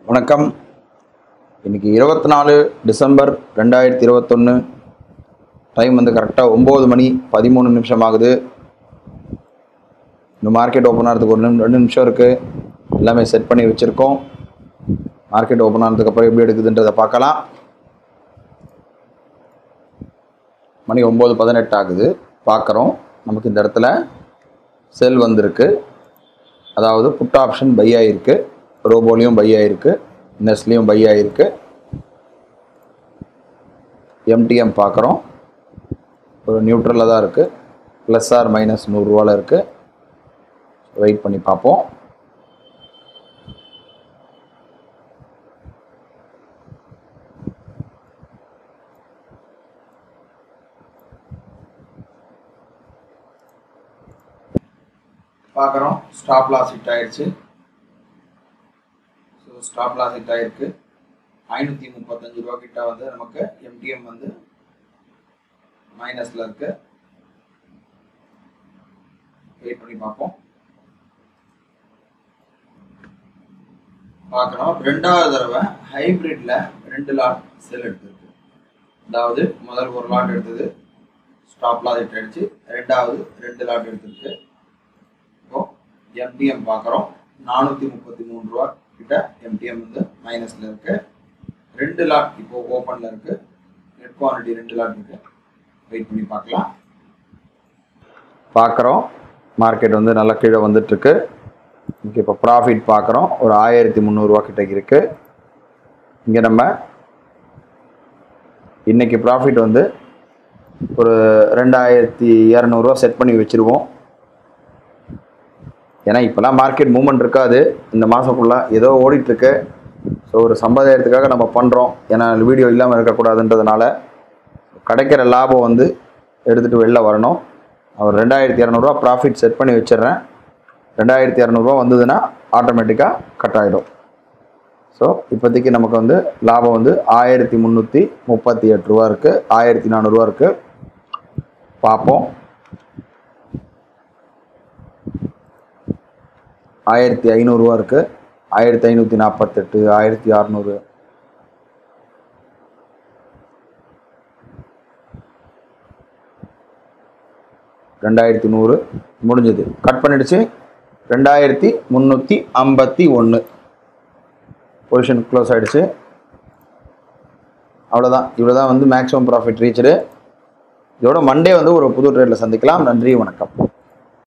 வணக்கம் இன்னைக்கு இருபத்தி நாலு டிசம்பர் ரெண்டாயிரத்தி இருபத்தொன்று டைம் வந்து கரெக்டாக ஒம்பது மணி பதிமூணு நிமிஷம் ஆகுது இன்னும் மார்க்கெட் ஓப்பன் ஆகிறதுக்கு ஒரு நிமி ரெண்டு நிமிஷம் இருக்குது எல்லாமே செட் பண்ணி வச்சுருக்கோம் மார்க்கெட் ஓப்பன் ஆனதுக்கப்புறம் எப்படி எடுக்குதுன்றதை பார்க்கலாம் மணி ஒம்பது பதினெட்டு ஆகுது பார்க்குறோம் நமக்கு இந்த இடத்துல செல் வந்திருக்கு அதாவது புட் ஆப்ஷன் பை ஆகிருக்கு ரோபோலையும் பை ஆகிருக்கு நெஸ்லேயும் பை ஆகிருக்கு எம்டிஎம் பார்க்குறோம் ஒரு நியூட்ரலில் தான் இருக்குது ப்ளஸ் ஆர் மைனஸ் நூறுரூவாவில் இருக்குது வெயிட் பண்ணி பார்ப்போம் பார்க்குறோம் ஸ்டாப் லாஸ் ஹிட் ஆயிடுச்சு ஸோ ஸ்டாப் லாஸ் ஹிட் ஆயிருக்கு ஐநூற்றி முப்பத்தஞ்சு ரூபா கிட்ட வந்து நமக்கு எம்டிஎம் வந்து மைனஸில் இருக்கு வெயிட் பண்ணி பார்ப்போம் பார்க்குறோம் ரெண்டாவது தடவை ஹைப்ரிட்ல ரெண்டு லாட் செல் எடுத்திருக்கு அதாவது முதல் ஒரு லாட் எடுத்தது ஸ்டாப் லாஸ் ஹிட் ஆயிடுச்சு ரெண்டாவது ரெண்டு லாட் எடுத்திருக்கு இப்போ எம்டிஎம் பார்க்குறோம் நானூற்றி முப்பத்தி மூணு ரூபா கிட்ட எம்டிஎம் வந்து மைனஸில் இருக்கு ரெண்டு லாட் இப்போ ஓப்பனில் இருக்கு நெட் குவான்டிட்டி ரெண்டு லாட் இருக்கு வெயிட் பண்ணி பார்க்கலாம் பார்க்குறோம் மார்க்கெட் வந்து நல்லா கீழே வந்துட்டு இருக்கு இங்கே இப்போ ப்ராஃபிட் பார்க்குறோம் ஒரு ஆயிரத்தி முந்நூறுரூவா கிட்ட இருக்கு இங்கே நம்ம இன்னைக்கு ப்ராஃபிட் வந்து ஒரு ரெண்டாயிரத்தி இரநூறுவா செட் பண்ணி வச்சுருவோம் ஏன்னா இப்போலாம் மார்க்கெட் மூவ்மெண்ட் இருக்காது இந்த மாதம் ஃபுல்லாக ஏதோ ஓடிட்டுருக்கு ஸோ ஒரு சம்பாதாயத்துக்காக நம்ம பண்ணுறோம் ஏன்னா வீடியோ இல்லாமல் இருக்கக்கூடாதுன்றதுனால கிடைக்கிற லாபம் வந்து எடுத்துகிட்டு வெளில வரணும் ஒரு ரெண்டாயிரத்தி இரநூறுவா ப்ராஃபிட் செட் பண்ணி வச்சிடுறேன் ரெண்டாயிரத்தி இரநூறுவா வந்ததுன்னா ஆட்டோமேட்டிக்காக கட் ஆகிடும் ஸோ இப்போதைக்கு நமக்கு வந்து லாபம் வந்து ஆயிரத்தி முந்நூற்றி முப்பத்தி எட்டு ரூபா இருக்குது ஆயிரத்தி நானூறுரூவா இருக்குது பார்ப்போம் ஆயிரத்தி ஐநூறுரூவா இருக்குது ஆயிரத்தி ஐநூற்றி நாற்பத்தெட்டு ஆயிரத்தி அறநூறு ரெண்டாயிரத்தி நூறு முடிஞ்சது கட் பண்ணிடுச்சு ரெண்டாயிரத்தி முந்நூற்றி ஐம்பத்தி ஒன்று பொசிஷன் க்ளோஸ் ஆகிடுச்சு அவ்வளோதான் இவ்வளோ தான் வந்து மேக்ஸிமம் ப்ராஃபிட் ரீச்சடு இதோட மண்டே வந்து ஒரு புது ட்ரேடில் சந்திக்கலாம் நன்றி வணக்கம்